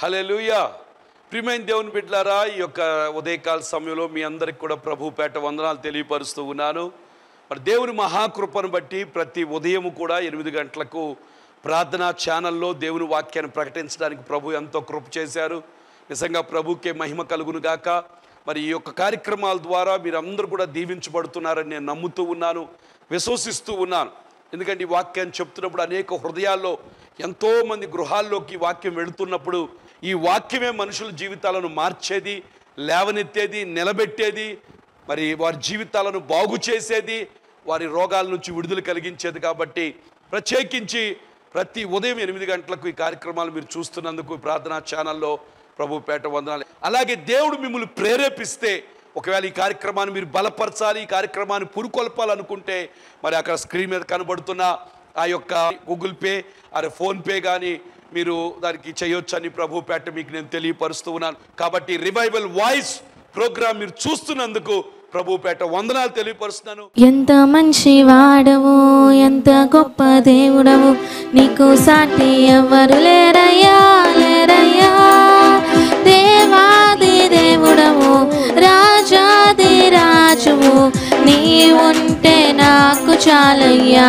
హల్లెలూయా ప్రియమైన దేవుని బిడ్డలారా ఈ యొక్క ఉదయకాల సమయంలో మీ అందరికి కూడా ప్రభు పేట వందనాలు తెలియపరుస్తూ ఉన్నాను మరి దేవుని మహాకృపను బట్టి ప్రతి ఉదయం కూడా ఎనిమిది గంటలకు ప్రార్థనా ఛానల్లో దేవుని వాక్యాన్ని ప్రకటించడానికి ప్రభు ఎంతో కృప చేశారు నిజంగా ప్రభుకే మహిమ కలుగును గాక మరి ఈ యొక్క కార్యక్రమాల ద్వారా మీరందరూ కూడా దీవించబడుతున్నారని నేను నమ్ముతూ ఉన్నాను విశ్వసిస్తూ ఉన్నాను ఎందుకంటే ఈ వాక్యాన్ని చెప్తున్నప్పుడు అనేక హృదయాల్లో ఎంతోమంది గృహాల్లోకి ఈ వాక్యం వెళుతున్నప్పుడు ఈ వాక్యమే మనుషుల జీవితాలను మార్చేది లేవనెత్తేది నిలబెట్టేది మరి వారి జీవితాలను బాగు చేసేది వారి రోగాల నుంచి విడుదల కలిగించేది కాబట్టి ప్రత్యేకించి ప్రతి ఉదయం ఎనిమిది గంటలకు ఈ కార్యక్రమాలు మీరు చూస్తున్నందుకు ఈ ప్రార్థనా ఛానల్లో ప్రభు పేట వందనాలు అలాగే దేవుడు మిమ్మల్ని ప్రేరేపిస్తే ఒకవేళ ఈ కార్యక్రమాన్ని మీరు బలపరచాలి ఈ కార్యక్రమాన్ని పురుకొల్పాలనుకుంటే మరి అక్కడ స్క్రీన్ మీద కనబడుతున్న ఆ యొక్క గూగుల్ పే అరే ఫోన్పే కానీ మీరు దానికి చేయొచ్చని ప్రభు పేట మీకు నేను తెలియపరుస్తూ ఉన్నాను కాబట్టి రివైవల్ వాయిస్ ప్రోగ్రామ్ మీరు చూస్తున్నందుకు ప్రభు పేట వందనాలు తెలియపరుస్తున్నాను ఎంత మంచి వాడవు ఎంత గొప్ప దేవుడవు నీకు సాటి ఎవరు లేరయ్యా లేరయ్యా దేవాది దేవుడవు రాజాది రాజువు నీ ఉంటే నాకు చాలయ్యా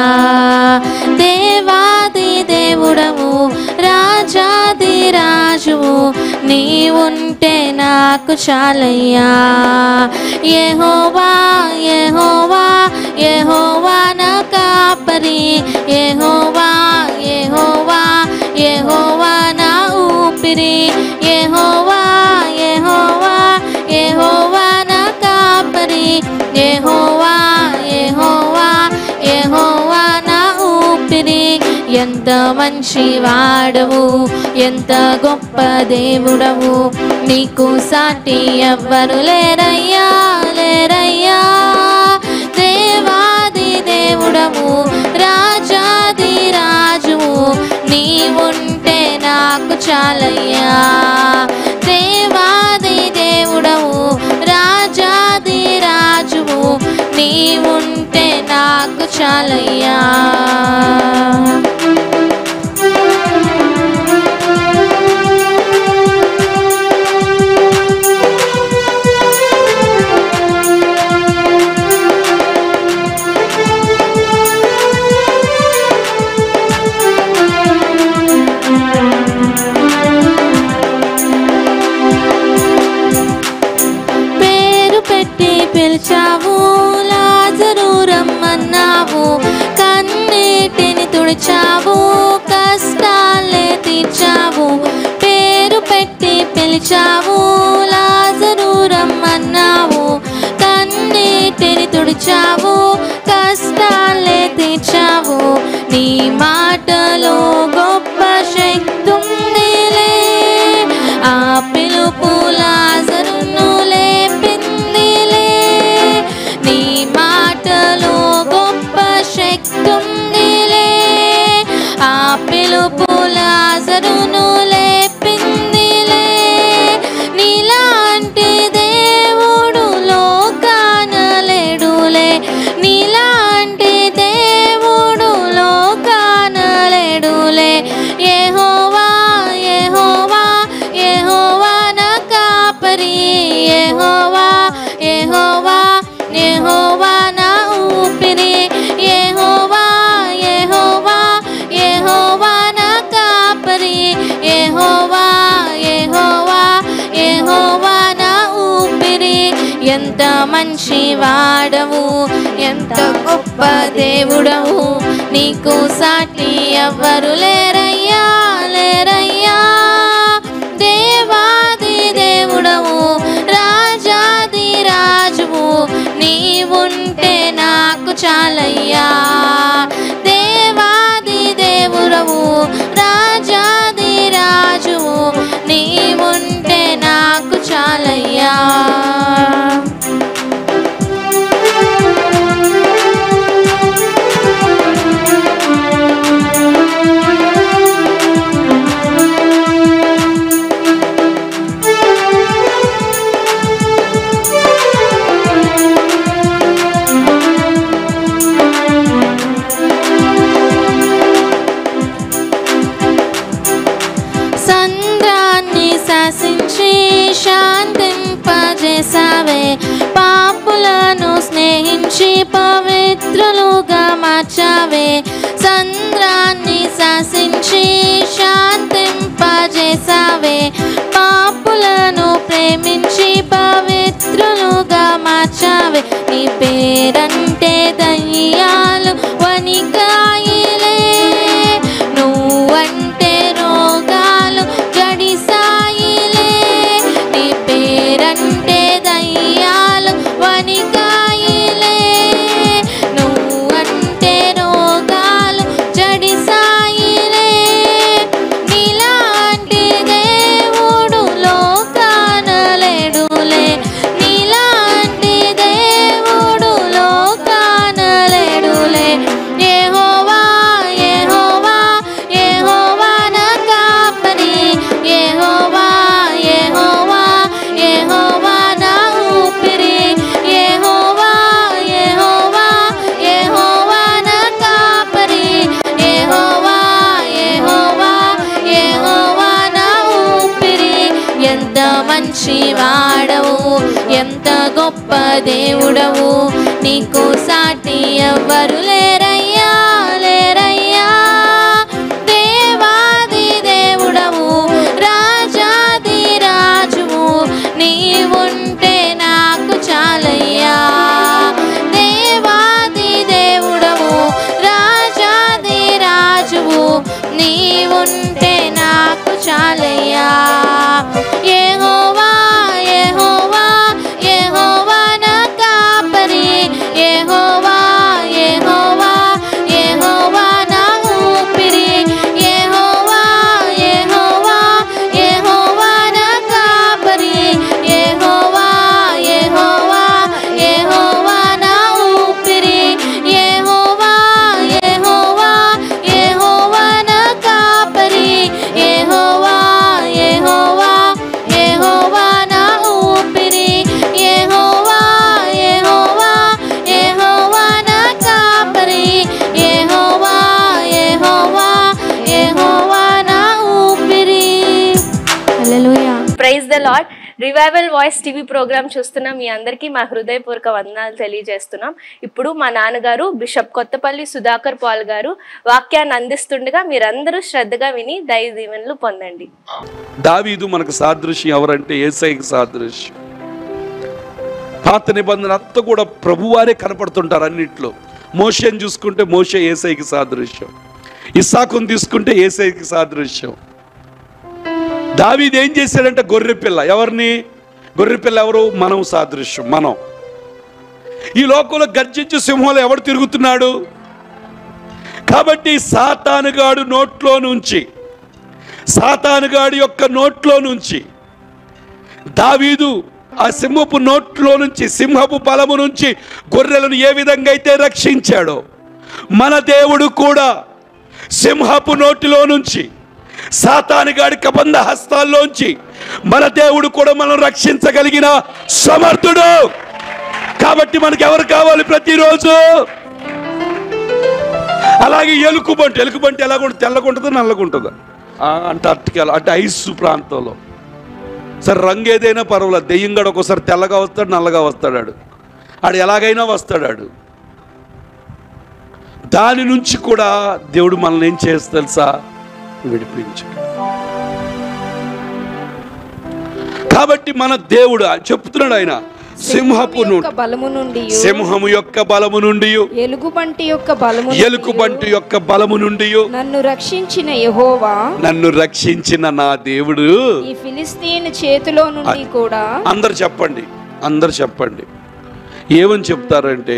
దేవాది దేవుడవు రాజాది రాజువు నీ ఉంటే నాకు చాలయ్యా యెహోవా యెహోవా యెహోవా నా కాపరి యెహోవా యెహోవా యెహోవా నా ఊపిరి యెహోవా యెహోవా యెహోవా నా కాపరి యెహోవా యెహోవా యెహోవా నా ఊపిరి ఎంత మంచి వాడవు ఎంత గొప్ప దేవుడవు నీకు సాటి ఎవ్వరు లేరయ్యా లేరయ్యా దేవాది దేవుడవు రాజాది రాజువు నీ ఉంటే నాకు చాలయ్యా దేవాది దేవుడవు రాజాది రాజువు నీ ఉంటే నాకు చాలయ్యా పేరు పెట్టి పిలిచావు లాజరు రమ్మన్నావు కన్నీటిని తుడిచావు కష్టాలే తీర్చావు పేరు పెట్టి పిలిచావు లాజరు రమ్మన్నావు కన్నీటిని తుడిచావు కష్టాలే తీర్చావు నీ మాటలో గొప్ప శక్తి ఉందిలే ఆ పిలుపు లాజరును లేపిందిలే నీ మాటలో గొప్ప శక్తి ఉందిలే ఆ పిలుపు లాజరును లేపిందిలే నీలాంటి దేవుడు లోకాన లేడులే నీలాంటి దేవుడు లోకాన లేడులే యెహోవా యెహోవా యెహోవా నా కాపరి యెహోవా యెహోవా యెహోవా నా ఊపిరి యెహోవా యెహోవా యెహోవా నా కాపరి యెహోవా యెహోవా యెహోవా నా ఊపిరి ఎంత మంచి వాడవు ఎంత గొప్ప దేవుడవు నీకు సాటి ఎవ్వరు లేరయ్యా లేరయ్యా దేవాది దేవుడవు రాజాది రాజువు నీవుంటే నాకు చాలయ్యా దేవాది దేవుడవు రాజాది రాజువు నీవుంటే నాకు చాలయ్యా సంద్రాన్ని ప్రేమించి పవిత్రులుగా మార్చావే సంద్రాన్ని శాసించి శాంతింపజేసావే పాపులను ప్రేమించి పవిత్రులుగా మార్చావే నీ పేరంటే దయ్యాలు వనికాయిలే నువ్వంటే రోగాలు గడిసాయిలే నీ పేరంటే దయ్యాలు వనికాయిలే నువ్వంటే రోగాలు జడిసాయిలే నీలాంటి దేవుడు లోకాన లేడులే నీలాంటి దేవుడు లోకాన లేడులే యెహోవా యెహోవా యెహోవా నా కాపరి యెహోవా యెహోవా యెహోవా నా ఊపిరి యెహోవా యెహోవా యెహోవా నా కాపరి యెహోవా యెహోవా యెహోవా నా ఊపిరి ఎంత మంచి వాడవు ఎంత గొప్ప దేవుడవు నీకు సాటి ఎవ్వరు లేరయ్యా లేరయ్యా దేవాది దేవుడవు రాజాది రాజువు నీవుంటే నాకు చాలయ్యా దేవాది దేవుడవు రాజాది రాజువు నీవుంటే నాకు చాలయ్యా యెహోవా యెహోవా యెహోవా నా కాపరి యెహోవా యెహోవా యెహోవా నా ఊపిరి యెహోవా యెహోవా యెహోవా నా కాపరి యెహోవా యెహోవా యెహోవా నా ఊపిరి యెహోవా యెహోవా యెహోవా నా కాపరి యెహోవా యెహోవా యెహోవా నా ఊపిరి యెహోవా యెహోవా యెహోవా నా కాపరి యెహోవా యెహోవా యెహోవా నా ఊపిరి hallelujah praise the lord revival voice TV program చూస్తున్న మీ అందరికీ మా హృదయపూర్వక వందనాలు తెలియజేస్తున్నాం ఇప్పుడు మా నాన్నగారు బిషప్ కొత్తపల్లి సుధాకర్ పాల్ గారు వాక్యాన్ని అందిస్తుండగా మీరందరూ శ్రద్ధగా విని దయ దీవెనలు పొందండి దావీదు మనకు సాదృశ్యం ఎవరంటే ఏసైకి సాదృశ్యం పాత నిబంధన అంతా కూడా ప్రభువారే కనపడుతుంటారు అన్నిట్లో మోషని చూసుకుంటే మోషే ఏసైకి సాదృశ్యం ఇస్సాకుని తీసుకుంటే ఏసైకి సాదృశ్యం దావీదు ఏం చేశాడంటే గొర్రెపిల్ల ఎవరిని గొర్రెపిల్ల ఎవరు మనం సాదృశ్యం మనం ఈ లోకంలో గర్జించే సింహంలో ఎవడు తిరుగుతున్నాడు కాబట్టి సాతానుగాడు నోట్లో నుంచి సాతానుగాడి యొక్క నోట్లో నుంచి దావీదు ఆ సింహపు నోట్లో నుంచి సింహపు బలము నుంచి గొర్రెలను ఏ విధంగా అయితే రక్షించాడో మన దేవుడు కూడా సింహపు నోటిలో నుంచి సాతానుగాడి కబంధ హస్తాల్లోంచి మన దేవుడు కూడా మనం రక్షించగలిగిన సమర్థుడు కాబట్టి మనకి ఎవరు కావాలి ప్రతిరోజు అలాగే ఎలుకబంటి ఎలుకబంటి ఎలాగుంటుంది తెల్లగుంటుందా నల్లగుంటుందా అంటార్టికా అంటే ఐస్ ప్రాంతంలో సరే రంగు ఏదైనా పర్వాలేదు దెయ్యంగాడు ఒక్కోసారి తెల్లగా వస్తాడు నల్లగా వస్తాడు ఆడు ఆడు ఎలాగైనా వస్తాడు ఆడు దాని నుంచి కూడా దేవుడు మనల్ని ఏం చేస్తా తెలుసా విడిపించు కాబట్టి మన దేవుడు చెప్తున్నాడు ఆయన సింహపు యొక్క నుండి బలము నుండి సింహము యొక్క బలము నుండి ఎలుగుబంటి యొక్క బలము ఎలుకబంటి యొక్క బలము నుండి నన్ను రక్షించిన యెహోవా నన్ను రక్షించిన నా దేవుడు ఈ ఫిలిస్తీన్ చేతిలో నుండి కూడా అందరు చెప్పండి అందరు చెప్పండి ఏమని చెప్తారంటే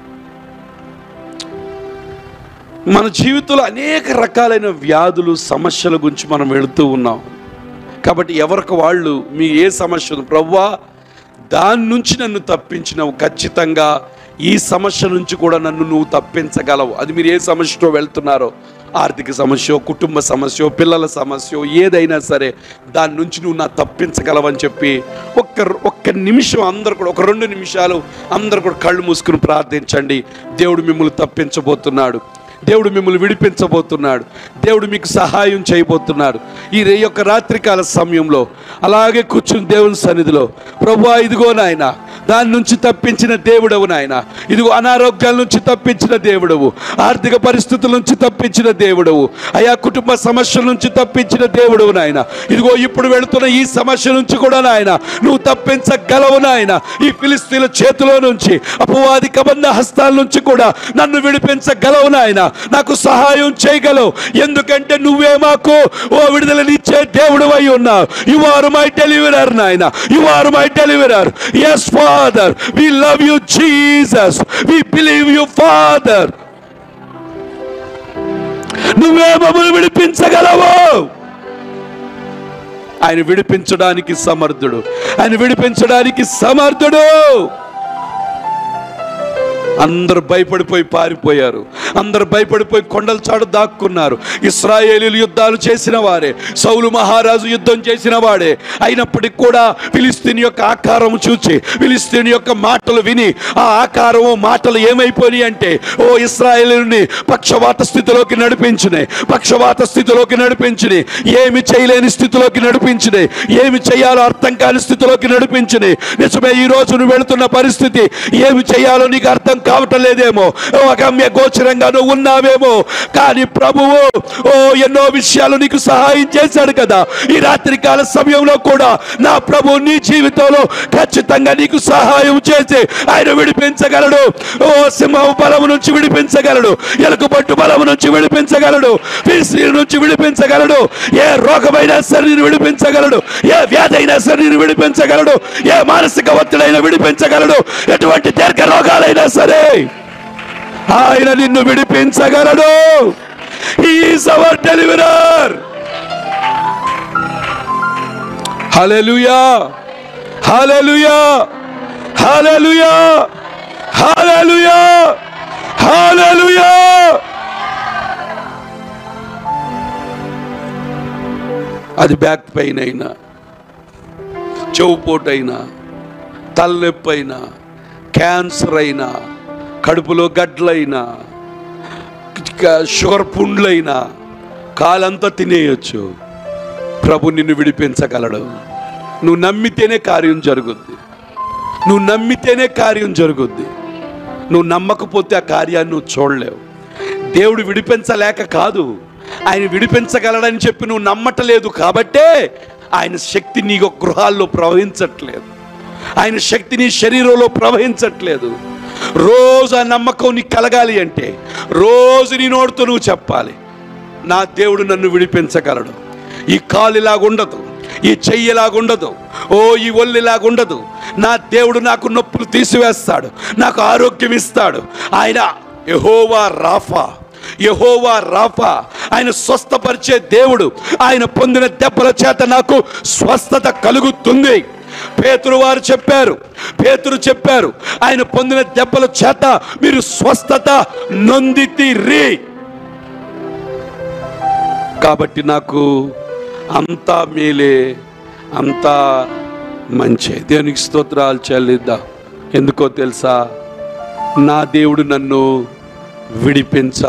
మన జీవితంలో అనేక రకాలైన వ్యాధులు సమస్యల గురించి మనం వెళుతూ ఉన్నాం కాబట్టి ఎవరికి వాళ్ళు మీ ఏ సమస్య ఉంది ప్రవ్వా దాని నుంచి నన్ను తప్పించినవు ఖచ్చితంగా ఈ సమస్య నుంచి కూడా నన్ను నువ్వు తప్పించగలవు అది మీరు ఏ సమస్యతో వెళ్తున్నారో ఆర్థిక సమస్య కుటుంబ సమస్య పిల్లల సమస్య ఏదైనా సరే దాని నుంచి నువ్వు నా తప్పించగలవని చెప్పి ఒక్క ఒక్క నిమిషం అందరు కూడా ఒక రెండు నిమిషాలు అందరు కూడా కళ్ళు మూసుకుని ప్రార్థించండి దేవుడు మిమ్మల్ని తప్పించబోతున్నాడు దేవుడు మిమ్మల్ని విడిపించబోతున్నాడు దేవుడు మీకు సహాయం చేయబోతున్నాడు ఈ రే యొక్క రాత్రికాల సమయంలో అలాగే కూర్చుని దేవుని సన్నిధిలో ప్రభు ఇదిగో నాయన దాని నుంచి తప్పించిన దేవుడవు నాయన ఇదిగో అనారోగ్యాల నుంచి తప్పించిన దేవుడవు ఆర్థిక పరిస్థితుల నుంచి తప్పించిన దేవుడవు అయా కుటుంబ సమస్యల నుంచి తప్పించిన దేవుడవు నాయన ఇదిగో ఇప్పుడు వెళుతున్న ఈ సమస్య నుంచి కూడా నాయన నువ్వు తప్పించగలవు నాయన ఈ ఫిలిస్తీన్ల చేతిలో నుంచి అపవాది కబంధ హస్తాల నుంచి కూడా నన్ను విడిపించగలవు నాయన నాకు సహాయం చేయగలవు ఎందుకంటే నువ్వే మాకు ఓ విడుదలనిచ్చే దేవుడు అయి ఉన్నావు యు ఆర్ మై డెలివరర్ నాయన you are my deliverer yes father we love you Jesus we believe you father నువ్వే మమ్మల్ని విడిపించగలవు ఆయన విడిపించడానికి సమర్థుడు ఆయన విడిపించడానికి సమర్థుడు అందరు భయపడిపోయి పారిపోయారు అందరు భయపడిపోయి కొండల చాటు దాక్కున్నారు ఇస్రాయేలీలు యుద్ధాలు చేసిన వారే సౌలు మహారాజు యుద్ధం చేసిన వాడే అయినప్పటికీ కూడా ఫిలిస్తీన్ యొక్క ఆకారం చూచి ఫిలిస్తీన్ యొక్క మాటలు విని ఆ ఆకారము మాటలు ఏమైపోయి అంటే ఓ ఇస్రాయేలీని పక్షవాత స్థితిలోకి నడిపించినాయి పక్షవాత స్థితిలోకి నడిపించినాయి ఏమి చేయలేని స్థితిలోకి నడిపించినాయి ఏమి చేయాలో అర్థం కాని స్థితిలోకి నడిపించినాయి నిజమే ఈ రోజు నువ్వు వెళుతున్న పరిస్థితి ఏమి చేయాలో నీకు అర్థం కావటం లేదేమో ఓ అగమ్య గోచరంగా నువ్వు ఉన్నావేమో కానీ ప్రభువు ఓ ఎన్నో విషయాలు నీకు సహాయం చేశాడు కదా ఈ రాత్రికాల సమయంలో కూడా నా ప్రభు నీ జీవితంలో ఖచ్చితంగా నీకు సహాయం చేసి ఆయన విడిపించగలడు ఓ సింహం బలము నుంచి విడిపించగలడు ఎలుకబట్టు బలము నుంచి విడిపించగలడు ఫిలిస్తీన్ నుంచి విడిపించగలడు ఏ రోగమైనా సరే నేను విడిపించగలడు ఏ వ్యాధి అయినా సరే నేను విడిపించగలడు ఏ మానసిక ఒత్తిడైనా విడిపించగలడు ఎటువంటి దీర్ఘ రోగాలైనా సరే ఆయన నిన్ను విడిపించగలడు is our deliverer hallelujah hallelujah hallelujah hallelujah hallelujah అది బ్యాక్ పెయిన్ అయినా చెవుపోటు అయినా తలనొప్పి అయినా క్యాన్సర్ అయినా కడుపులో గడ్లైనా క- షుగర్ పుండ్లైనా కాలంతా తినేయొచ్చు ప్రభు నిన్ను విడిపించగలడు నువ్వు నమ్మితేనే కార్యం జరుగుద్ది నువ్వు నమ్మితేనే కార్యం జరుగుద్ది నువ్వు నమ్మకపోతే ఆ కార్యాన్ని నువ్వు చూడలేవు దేవుడు విడిపించలేక కాదు ఆయన విడిపించగలడని చెప్పి నువ్వు నమ్మటలేదు కాబట్టే ఆయన శక్తి నీ గృహాల్లో ప్రవహించట్లేదు ఆయన శక్తి నీ శరీరంలో ప్రవహించట్లేదు రోజు ఆ నమ్మకం నీకు కలగాలి అంటే రోజు నీ నోడుతో నువ్వు చెప్పాలి నా దేవుడు నన్ను విడిపించగలడు ఈ కాలు ఇలాగుండదు ఈ చెయ్యి ఇలాగుండదు ఓ ఈ ఒళ్ళు ఇలాగుండదు నా దేవుడు నాకు నొప్పులు తీసివేస్తాడు నాకు ఆరోగ్యం ఇస్తాడు ఆయన యహోవా రాఫా యహోవా రాఫా ఆయన స్వస్థపరిచే దేవుడు ఆయన పొందిన దెబ్బల చేత నాకు స్వస్థత కలుగుతుంది పేతురు వారు చెప్పారు పేతురు చెప్పారు ఆయన పొందిన దెబ్బల చేత మీరు స్వస్థత నొందితిరి కాబట్టి నాకు అంతా మేలే అంతా మంచి దేవునికి స్తోత్రాలు చెల్లిద్దాం ఎందుకో తెలుసా నా దేవుడు నన్ను విడిపించ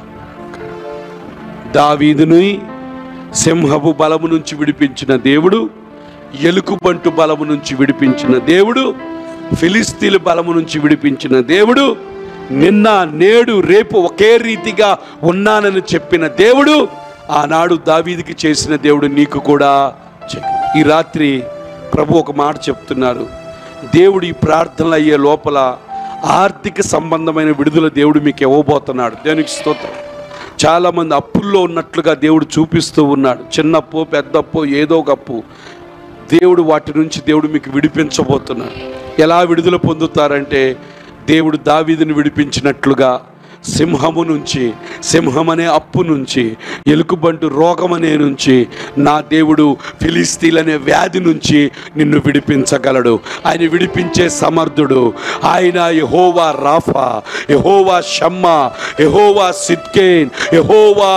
దావీదుని సింహపు బలము నుంచి విడిపించిన దేవుడు ఎలుకబంటు బలము నుంచి విడిపించిన దేవుడు ఫిలిస్తీన్ల బలము నుంచి విడిపించిన దేవుడు నిన్న నేడు రేపు ఒకే రీతిగా ఉన్నానని చెప్పిన దేవుడు ఆనాడు దావీదికి చేసిన దేవుడు నీకు కూడా చెయ్యి. ఈ రాత్రి ప్రభు ఒక మాట చెప్తున్నారు దేవుడు ఈ ప్రార్థనలు అయ్యే లోపల ఆర్థిక సంబంధమైన విడుదల దేవుడు మీకు ఇవ్వబోతున్నాడు దేనికి స్తోత్రం చాలామంది అప్పుల్లో ఉన్నట్లుగా దేవుడు చూపిస్తూ ఉన్నాడు చిన్న అప్పు పెద్ద అప్పు ఏదో ఒక అప్పు దేవుడు వాటి నుంచి దేవుడు మీకు విడిపించబోతున్నాడు ఎలా విడుదల పొందుతారంటే దేవుడు దావీదుని విడిపించినట్లుగా సింహము నుంచి సింహం అనే అప్పు నుంచి ఎలుకబంటు రోగం అనే నుంచి నా దేవుడు ఫిలిస్తీన్ అనే వ్యాధి నుంచి నిన్ను విడిపించగలడు ఆయన విడిపించే సమర్థుడు ఆయన యహోవా రాఫా యహోవా షమ్మా యహోవా సిద్కేన్ యహోవా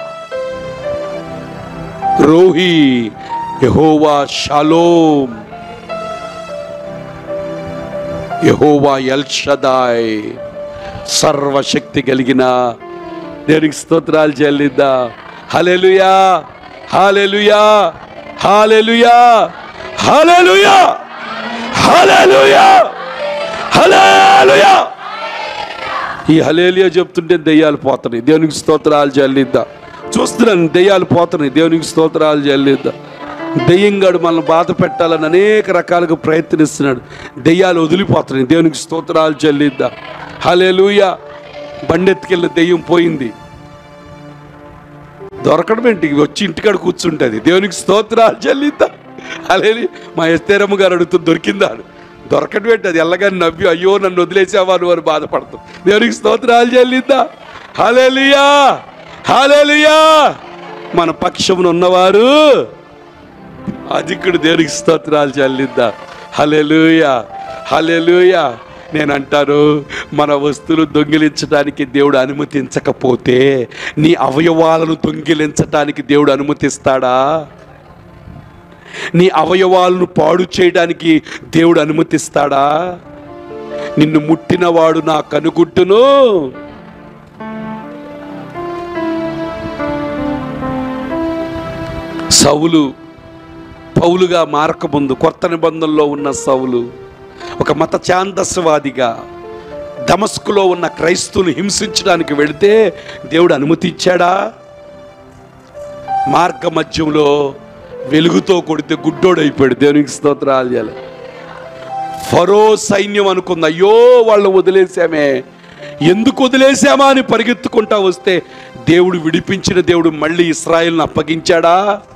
రోహి యహోవా షాలోమ్ యహోవా ఎల్షదాయ్ సర్వశక్తి కలిగిన దేవునికి స్తోత్రాలు చెల్లిద్దా hallelujah hallelujah hallelujah hallelujah hallelujah hallelujah ఈ హలేలియా చెప్తుంటే దెయ్యాలు పోతున్నాయి దేవునికి స్తోత్రాలు చెల్లిద్దా చూస్తున్నాను దెయ్యాలు పోతున్నాయి దేవునికి స్తోత్రాలు చెల్లిద్దా దెయ్యంగాడు మనల్ని బాధ పెట్టాలని అనేక రకాలుగా ప్రయత్నిస్తున్నాడు దెయ్యాలు వదిలిపోతున్నాయి దేవునికి స్తోత్రాలు చెల్లిద్దా హలేలుయా బండెత్తుకెళ్ళి దెయ్యం పోయింది దొరకడం ఏంటి వచ్చి ఇంటికాడ కూర్చుంటుంది దేవునికి స్తోత్రాలు చెల్లిద్దా అలేలి మా ఎస్తేరమ్మ గారు అడుగుతూ దొరికిందా అని. దొరకడం ఏంటి అది ఎల్లగాని నవ్వి అయ్యో నన్ను వదిలేసావా నువ్వు అని బాధపడతాం దేవునికి స్తోత్రాలు చెల్లిద్దా హలేలుయా హలేలుయా మన పక్షమున ఉన్నవారు అధికుడు దేవునికి స్తోత్రాలు చెల్లిద్దా హలెలుయా హలెలుయా నేను అంటాను మన వస్తువులు దొంగిలించడానికి దేవుడు అనుమతించకపోతే నీ అవయవాలను దొంగిలించడానికి దేవుడు అనుమతిస్తాడా నీ అవయవాలను పాడు చేయడానికి దేవుడు అనుమతిస్తాడా నిన్ను ముట్టినవాడు నా కనుగుట్టును సౌలు పౌలుగా మారకముందు కొత్త నిబంధనలో ఉన్న సౌలు ఒక మత ఛాందస్వాదిగా దమస్కులో ఉన్న క్రైస్తువులు హింసించడానికి వెళితే దేవుడు అనుమతి ఇచ్చాడా మార్గ మధ్యంలో వెలుగుతో కొడితే గుడ్డోడైపోయాడు దేవునికి స్తోత్రాలు చేయాలి ఫరో సైన్యం అనుకుంది అయ్యో వాళ్ళు వదిలేసామే ఎందుకు వదిలేసామా అని పరిగెత్తుకుంటా వస్తే దేవుడు విడిపించిన దేవుడు మళ్ళీ ఇస్రాయిల్ని అప్పగించాడా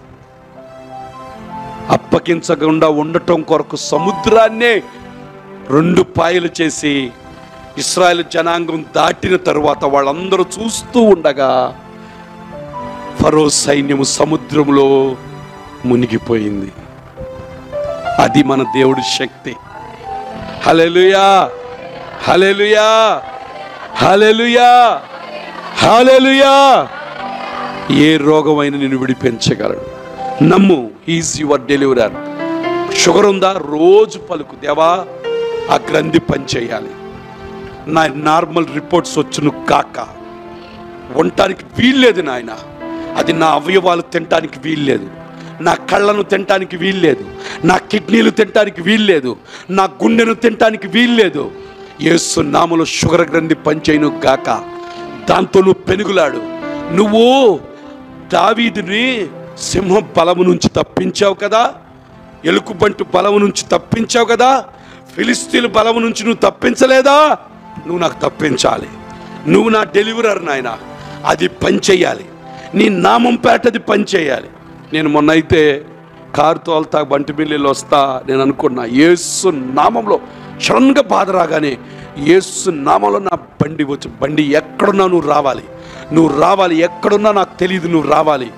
అప్పగించకుండా ఉండటం కొరకు సముద్రాన్నే రెండు పాయలు చేసి ఇస్రాయేల్ జనాంగం దాటిన తరువాత వాళ్ళందరూ చూస్తూ ఉండగా ఫరో సైన్యము సముద్రంలో మునిగిపోయింది అది మన దేవుడి శక్తి హలెలుయా హలెలుయా హలెలుయా హలెలుయా ఏ రోగమైన నిన్ను విడిపించగలడు నమ్ము ఈజ్ యువర్ డెలివరర్ షుగర్ ఉందా రోజు పలుకు దేవా ఆ గ్రంథి పనిచేయాలి నా నార్మల్ రిపోర్ట్స్ వచ్చును కాక ఉండటానికి వీల్లేదు నాయన అది నా అవయవాలు తినటానికి వీల్లేదు నా కళ్ళను తినటానికి వీల్లేదు నా కిడ్నీలు తినటానికి వీల్లేదు నా గుండెను తినటానికి వీల్లేదు యేసు నామలో షుగర్ గ్రంథి పనిచేయను గాక దాంతో నువ్వు పెనుగులాడు నువ్వు దావీదుని సింహం బలము నుంచి తప్పించావు కదా ఎలుకబంటి బలము నుంచి తప్పించావు కదా ఫిలిస్తీన్ బలము నుంచి నువ్వు తప్పించలేదా నువ్వు నాకు తప్పించాలి నువ్వు నా డెలివరర్ నాయన అది పనిచేయాలి నీ నామం పేటది పనిచేయాలి నేను మొన్న అయితే కారు తోల్తా బంటి బిల్లీలు వస్తా నేను అనుకున్నా యేసు నామంలో క్షణంగా బాధ రాగానే యేసు నామంలో నా బండి వచ్చి బండి ఎక్కడున్నా నువ్వు రావాలి నువ్వు రావాలి ఎక్కడున్నా నాకు తెలియదు నువ్వు రావాలి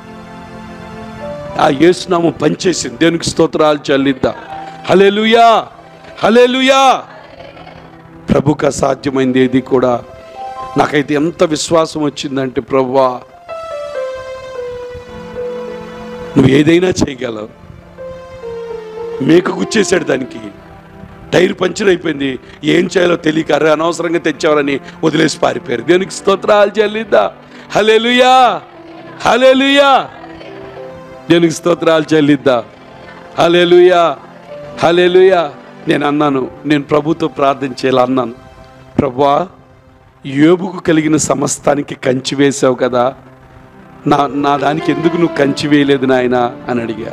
ఆ యేసునామం పనిచేసింది దేవునికి స్తోత్రాలు చెల్లిద్దా హలెలుయా హలెలుయా ప్రభుకు అసాధ్యమైంది ఏది కూడా నాకైతే ఎంత విశ్వాసం వచ్చిందంటే ప్రభువా నువ్వు ఏదైనా చేయగలవు మేక గుచ్చేసాడు దానికి టైర్ పంచర్ అయిపోయింది ఏం చేయాలో తెలియక అరే అనవసరంగా తెచ్చావని వదిలేసి పారిపోయారు దేవునికి స్తోత్రాలు చెల్లిద్దా హలెలుయా హలెలుయా దేవునికి స్తోత్రాలు చెల్లిద్దా హలెలుయా హలెలుయా నేను అన్నాను నేను ప్రభుతో ప్రార్థన చేయాలి అన్నాను ప్రభువా యోబుకు కలిగిన సమస్తానికి కంచి వేసావు కదా నా నా దానికి ఎందుకు నువ్వు కంచి వేయలేదు నాయన అని అడిగా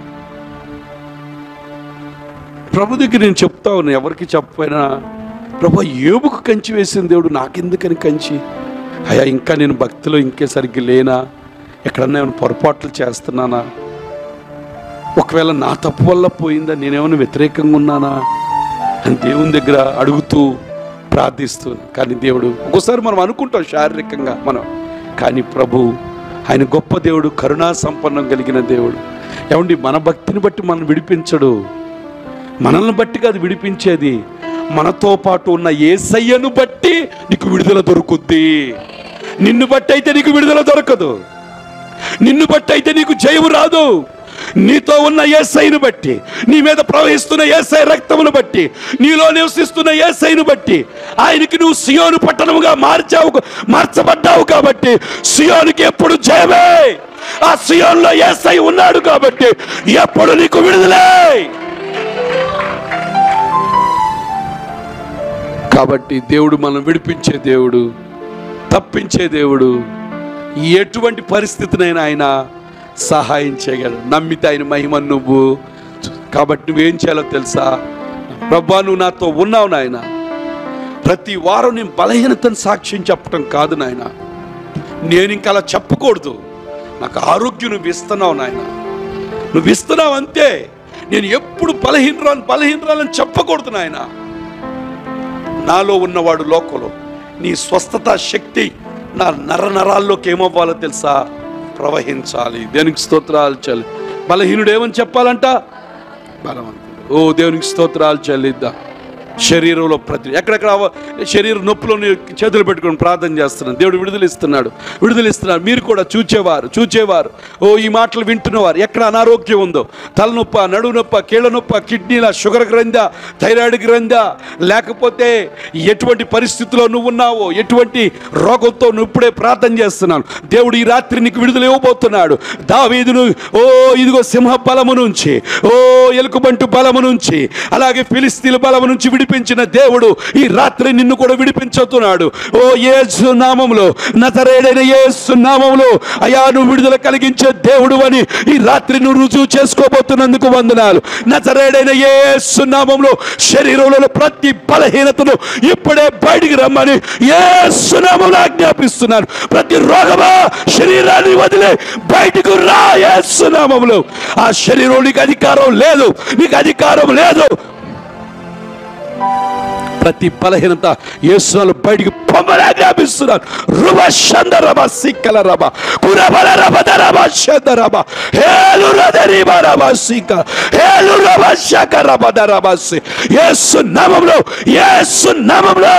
ప్రభు దగ్గర నేను చెప్తా ఉన్నా ఎవరికి చెప్పపోయినా ప్రభు ఏబుకు కంచి వేసిన దేవుడు నాకెందుకని కంచి అయ్యా ఇంకా నేను భక్తిలో ఇంకే సరిగ్గా లేనా ఎక్కడన్నా ఏమైనా పొరపాట్లు చేస్తున్నానా ఒకవేళ నా తప్పు వల్ల పోయిందా నేనేమైనా వ్యతిరేకంగా ఉన్నానా అని దేవుని దగ్గర అడుగుతూ ప్రార్థిస్తూ కానీ దేవుడు ఒక్కోసారి మనం అనుకుంటాం శారీరకంగా మనం కానీ ప్రభు ఆయన గొప్ప దేవుడు కరుణా సంపన్నం కలిగిన దేవుడు ఏమండి మన భక్తిని బట్టి మనం విడిపించడు మనల్ని బట్టి కాదు విడిపించేది మనతో పాటు ఉన్న ఏసయ్యను బట్టి నీకు విడుదల దొరుకుద్ది నిన్ను బట్టి అయితే నీకు విడుదల దొరకదు నిన్ను బట్టి అయితే నీకు జయము రాదు నీతో ఉన్న ఏసైను బట్టి నీ మీద ప్రవహిస్తున్న ఏసై రక్తమును బట్టి నీలో నివసిస్తున్న ఏసైను బట్టి ఆయనకి నువ్వు సియోను పట్టణముగా మార్చావు మార్చబడ్డావు కాబట్టి సియోనికి ఎప్పుడు జయమే ఆ సియోన్లో ఏసై ఉన్నాడు కాబట్టి ఎప్పుడు నీకు విడుదలే కాబట్టి దేవుడు మనం విడిపించే దేవుడు తప్పించే దేవుడు ఎటువంటి పరిస్థితినైనా ఆయన సహాయం చేయగలడు నమ్మితే ఆయన మహిమ నువ్వు కాబట్టి నువ్వేం చేయాలో తెలుసా ప్రభా నువ్వు నాతో ఉన్నావు నాయన ప్రతి వారం నేను బలహీనతను సాక్ష్యం చెప్పటం కాదు నాయన నేను ఇంకా అలా చెప్పకూడదు నాకు ఆరోగ్యం నువ్వు ఇస్తున్నావు నాయన నువ్వు ఇస్తున్నావు అంతే నేను ఎప్పుడు బలహీనరాలు బలహీనరాలని చెప్పకూడదు నాయనా నాలో ఉన్నవాడు లోకంలో నీ స్వస్థత శక్తి నా నర నరాల్లోకి ఏమవ్వాలో తెలుసా ప్రవహించాలి దేనికి స్తోత్రాలు చల్లి బలహీనుడు ఏమని చెప్పాలంట బలవంతుడు ఓ దేవునికి స్తోత్రాలు చెల్లిద్దాం శరీరంలో ప్రతి ఎక్కడెక్కడ అవ- శరీర నొప్పులో నీ చేతులు పెట్టుకొని ప్రార్థన చేస్తున్నాను దేవుడు విడుదల ఇస్తున్నాడు విడుదల ఇస్తున్నాడు మీరు కూడా చూచేవారు చూచేవారు ఓ ఈ మాటలు వింటున్నవారు ఎక్కడ అనారోగ్యం ఉందో తలనొప్ప నడువు నొప్ప కీళ్ళ నొప్ప కిడ్నీల షుగర్ గ్రంథ థైరాయిడ్ గ్రంథ లేకపోతే ఎటువంటి పరిస్థితిలో నువ్వు ఉన్నావో ఎటువంటి రోగంతో నువ్వు ఇప్పుడే ప్రార్థన చేస్తున్నాను దేవుడు ఈ రాత్రి నీకు విడుదల ఇవ్వబోతున్నాడు దావీదును ఓ ఇదిగో సింహ బలము నుంచి ఓ ఎలుకబంటు బలము నుంచి అలాగే ఫిలిస్తీన్ల బలము నుంచి విడిపించిన దేవుడు ఈ రాత్రి నిన్ను కూడా విడిపించుతున్నాడు ఓ యేసు నామములో నతరేడైన యేసు నామములో అయా నువ్వు విడుదల కలిగించే దేవుడు అని ఈ రాత్రి నువ్వు రుజువు చేసుకోబోతున్నందుకు వందనాలు నతరేడైన యేసు నామములో శరీరంలో ప్రతి బలహీనతను ఇప్పుడే బయటికి రమ్మని యేసు నామములో ఆజ్ఞాపిస్తున్నాను ప్రతి రోగమా శరీరాన్ని వదిలే బయటకు రా యేసు నామములో ఆ శరీరం నీకు అధికారం లేదు నీకు అధికారం లేదు ప్రతి బలహీనత యేసునాలు బయటికి పొమ్మని ఆజ్ఞాపిస్తున్నాను రుబ షంద రబ సిక్కల రబ కురబల రబ దరబ షంద రబ హేలు రదరిబ రబ సిక్క హేలు రబ శక రబ దరబ సి యేసు నామములో యేసు నామములో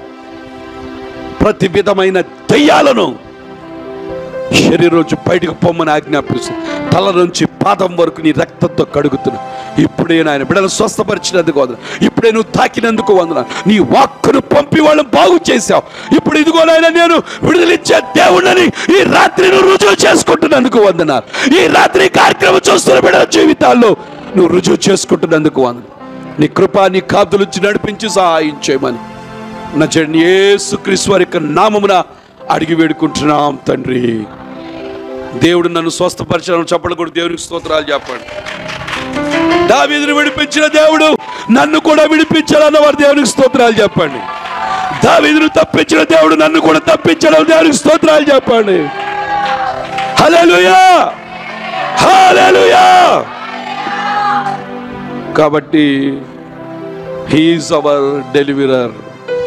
ప్రతి విధమైన దెయ్యాలను శరీరం నుంచి బయటకు పొమ్మని ఆజ్ఞాపిస్తుంది తల నుంచి పాదం వరకు నీ రక్తంతో కడుగుతున్నా ఇప్పుడే నాయన బిడ్డలు స్వస్థపరిచినందుకు వందన ఇప్పుడే నువ్వు తాకినందుకు వందన నీ వాక్కును పంపి వాళ్ళని బాగు చేశావు ఇప్పుడు ఇదిగో నాయన నేను విడుదలిచ్చే దేవుళ్ళని ఈ రాత్రి నువ్వు రుజువు చేసుకుంటున్నందుకు వందనాలు ఈ రాత్రి ఈ కార్యక్రమం చూస్తున్న బిడ్డల జీవితాల్లో నువ్వు రుజువు చేసుకుంటున్నందుకు వందన నీ కృప నీ కాదులుంచి నడిపించి సహాయం చేయమని నచ్చండి యేసు క్రీస్తు వారి యొక్క నామమున అడిగి వేడుకుంటున్నాం తండ్రి దేవుడు నన్ను స్వస్థపరిచాను చెప్పడం కూడా దేవునికి స్తోత్రాలు చెప్పండి దావీదుని విడిపించిన దేవుడు నన్ను కూడా విడిపించాలన్న వారు దేవునికి స్తోత్రాలు చెప్పండి దావీదును తప్పించిన దేవుడు నన్ను కూడా తప్పించడం దేవునికి స్తోత్రాలు చెప్పండి హల్లెలూయా హల్లెలూయా కాబట్టి హీఈస్ అవర్ డెలివరర్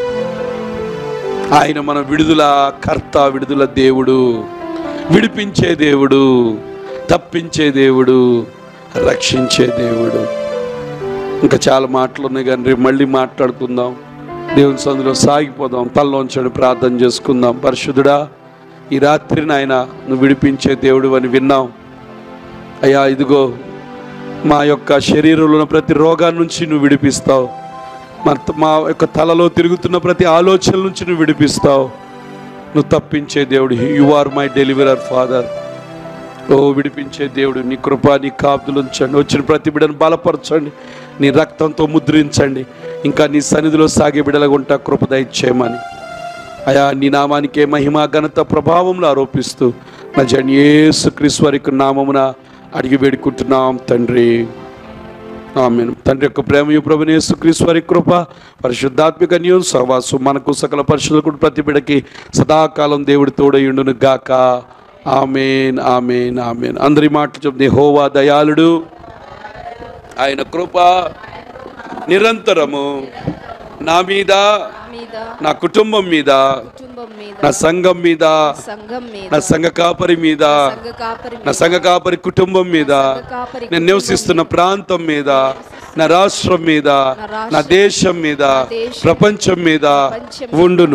ఆయన మన విడుదల కర్త విడుదల దేవుడు విడిపించే దేవుడు తప్పించే దేవుడు రక్షించే దేవుడు ఇంకా చాలా మాటలు ఉన్నాయి కానీ రేపు మళ్ళీ మాట్లాడుకుందాం దేవుని సందులో సాగిపోదాం తల్లోంచని ప్రార్థన చేసుకుందాం పరిశుద్ధుడా ఈ రాత్రి నాయన నువ్వు విడిపించే దేవుడు అని విన్నాం అయ్యా ఇదిగో మా యొక్క శరీరంలో ఉన్న ప్రతి రోగాన్ని నుంచి నువ్వు విడిపిస్తావు మా మా యొక్క తలలో తిరుగుతున్న ప్రతి ఆలోచన నుంచి నువ్వు విడిపిస్తావు నువ్వు తప్పించే దేవుడు you are my deliverer father ఓ విడిపించే దేవుడు నీ కృప నీ కాపులు ఉంచండి వచ్చిన ప్రతి బిడ్డను బలపరచండి నీ రక్తంతో ముద్రించండి ఇంకా నీ సన్నిధిలో సాగే బిడలగుంటా కృప దయచేయమని అయా నీ నామానికే మహిమ ఘనత ప్రభావంలో ఆరోపిస్తూ నా జన్ యేసు క్రీశ్వరికి నామమున అడిగి వేడుకుంటున్నాం తండ్రి ఆమెను తండ్రి యొక్క ప్రేమయు ప్రభునేసు క్రీశ్వరి కృప పరిశుద్ధాత్మిక న్యూస్ సహవాసు మనకు సకల పరిశుద్ధులకు ప్రతి బిడకి సదాకాలం దేవుడి తోడయుండును గాక ఆమెన్ ఆమెన్ ఆమెన్ అందరి మాటలు చెప్తే హోవా దయాళుడు ఆయన కృప నిరంతరము నా మీద మీద నా కుటుంబం మీద కుటుంబం మీద నా సంఘం మీద సంఘం మీద నా సంఘ కాపరి మీద సంఘ కాపరి నా సంఘ కాపరి కుటుంబం మీద కాపరి నేను నివసిస్తున్న ప్రాంతం మీద నా రాష్ట్రం మీద నా దేశం మీద దేశం, ప్రపంచం మీద ప్రపంచం ఉండును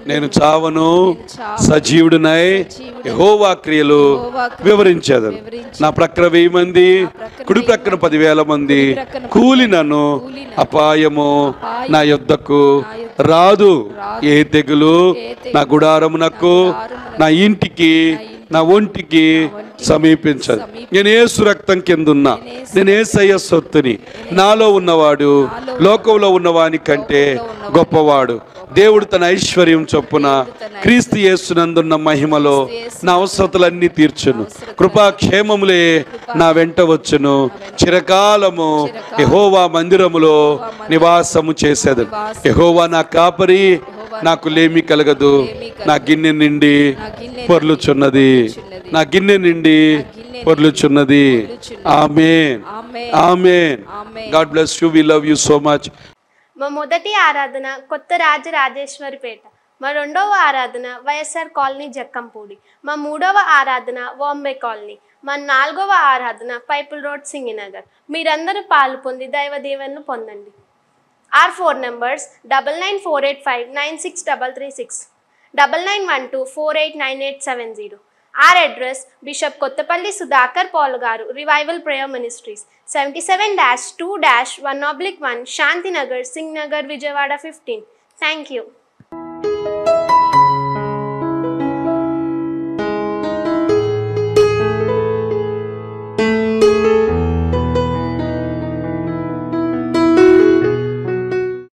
నేను చావను చావను. సజీవుడునై సజీవుడనై యెహోవా క్రియలు యెహోవా క్రియలు వివరించేదను వివరించెదను. నా ప్రక్కన వెయ్యి మంది ప్రక్కన కుడి వెయ్యి ప్రక్కన పదివేల మంది కుడి ప్రక్కన కూలి నన్ను కూలి నన్ను అపాయము అపాయము నా యొద్దకు నా యొద్దకు రాదు రాదు. ఏ తెగులు ఏ తెగులు నా గుడారమునకు నా గుడారమునకు, నా ఇంటికి నా ఒంటికి ఒంటికి సమీపించదు సమీప- నేను ఏసు రక్తం కింద ఉన్నా నేను యేసు నేను ఏసయ్య సొత్తుని నాలో ఉన్నవాడు నాలో లోకంలో ఉన్నవాని కంటే లోకంలో ఉన్నవాని గొప్పవాడు దేవుడు తన ఐశ్వర్యం చొప్పున తన క్రీస్తు యేసునందున్న మహిమలో యేసు నా అవసరతలన్నీ తీర్చును అవసరతలన్నీ కృపాక్షేమములే నా వెంట వచ్చును చిరకాలము యెహోవా మందిరములో నివాసము చేసేది యెహోవా నా కాపరి నాకు లేమి కలగదు నా గిన్నె నిండి నా గిన్నె పొర్లుచున్నది పొర్లుచున్నది. నా గిన్నె నిండి గిన్నె పొర్లుచున్నది పొర్లుచున్నది. Amen amen. Amen amen. God bless you we love you so much మా మొదటి ఆరాధన కొత్త రాజరాజేశ్వరిపేట మా రెండవ ఆరాధన వైఎస్ఆర్ కాలనీ జక్కంపూడి మా మూడవ ఆరాధన వాంబే కాలనీ మా నాలుగవ ఆరాధన పైపుల్ రోడ్ సింగినగర్ మీరందరూ పాలు పొంది దైవ దీవెనలు పొందండి or four numbers double nine four eight five nine six double three six double nine one two four eight nine eight seven zero or address bishop Kottapalli Sudhakar Paul garu revival prayer ministries seventy seven dash two dash one oblique one Shantinagar Singh Nagar Vijayawada fifteen thank you